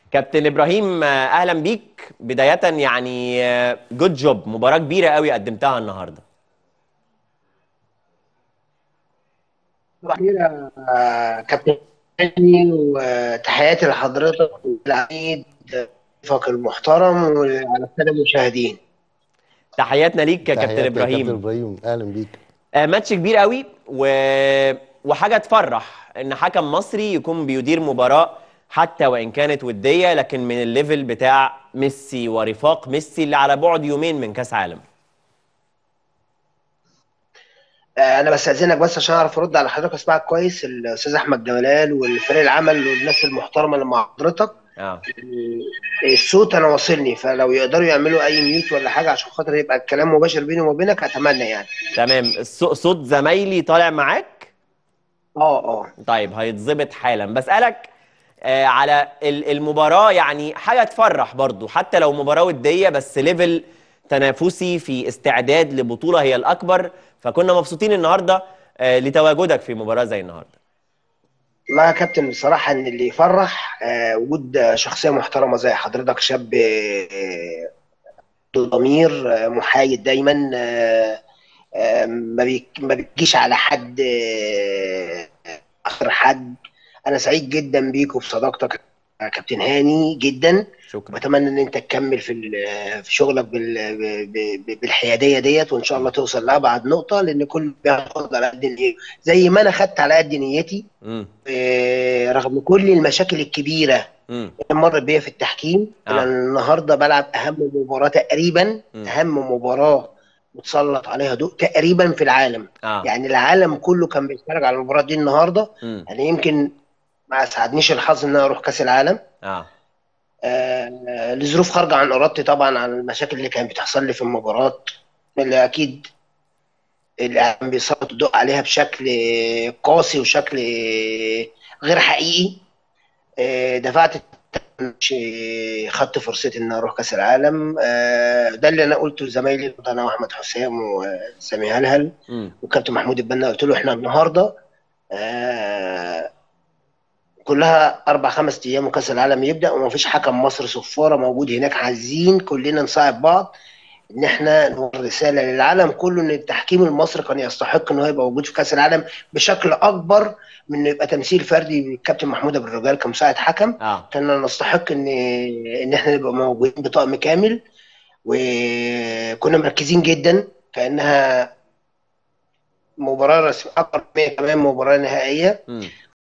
كابتن ابراهيم آه، اهلا بيك بدايه يعني جود جوب مباراه كبيره قوي قدمتها النهارده الأخيرة آه، كابتن هاني وتحياتي لحضرتك والعميد ضيفك المحترم وعلى السادة المشاهدين تحياتنا ليك يا كابتن تحياتي يا كابتن ابراهيم ابراهيم اهلا بيك آه، ماتش كبير قوي و... وحاجه تفرح ان حكم مصري يكون بيدير مباراه حتى وان كانت وديه لكن من الليفل بتاع ميسي ورفاق ميسي اللي على بعد يومين من كاس عالم آه، أنا بستأذنك بس عشان أعرف أرد على حضرتك أسمعك كويس الأستاذ أحمد جمال والفريق العمل والناس المحترمة اللي مع حضرتك اه الصوت أنا واصلني فلو يقدروا يعملوا أي ميوت ولا حاجة عشان خاطر يبقى الكلام مباشر بيني وما بينك أتمنى يعني تمام الصو- صوت زمايلي طالع معاك أه أه طيب هيتظبط حالا بسألك آه، على ال- المباراة يعني حاجة تفرح برضو حتى لو مباراة ودية بس ليفل تنافسي في استعداد لبطولة هي الأكبر فكنا مبسوطين النهاردة آه، لتواجدك في مباراة زي النهاردة لا يا كابتن بصراحة إن اللي يفرح آه، وجود شخصية محترمة زي حضرتك شاب آه، ذو ضمير آه، محايد دايما آه، آه، ما بيك- ما بتجيش على حد آه، آخر حد أنا سعيد جدا بيك وبصداقتك يا كابتن هاني جدا شكرا بتمنى ان انت تكمل في ال- في شغلك بال- ب- ب- بالحياديه ديت وان شاء الله توصل لابعد نقطه لان كل بياخد على قد نيته زي ما انا خدت على قد نيتي مم. آه، رغم كل المشاكل الكبيره مم. اللي مرت بيا في التحكيم آه. انا النهارده بلعب اهم مباراه تقريبا مم. اهم مباراه متسلط عليها ضوء تقريبا في العالم اه يعني العالم كله كان بيتفرج على المباراه دي النهارده مم. انا يمكن ما اسعدنيش الحظ ان انا اروح كاس العالم اه آه، لظروف خارجة عن إرادتي طبعا عن المشاكل اللي كانت بتحصل لي في المباراة اللي أكيد الإعلام بيسلط الضوء عليها بشكل قاسي وشكل غير حقيقي آه، دفعت مش خدت فرصتي ان اروح كاس العالم آه، ده اللي انا قلته لزمايلي انا واحمد حسام وسامي هلهل مم. وكابتن محمود البنا قلت له احنا النهارده آه، كلها اربع خمس ايام وكاس العالم يبدا ومفيش حكم مصر صفاره موجود هناك عايزين كلنا نساعد بعض ان احنا نوصل رساله للعالم كله ان التحكيم المصري كان يستحق ان هو يبقى موجود في كاس العالم بشكل اكبر من انه يبقى تمثيل فردي بالكابتن محمود ابو الرجال كمساعد حكم اه كنا نستحق ان ان احنا نبقى موجودين بطقم كامل وكنا مركزين جدا كانها مباراه رسميه اكبر من كمان مباراه نهائيه مم.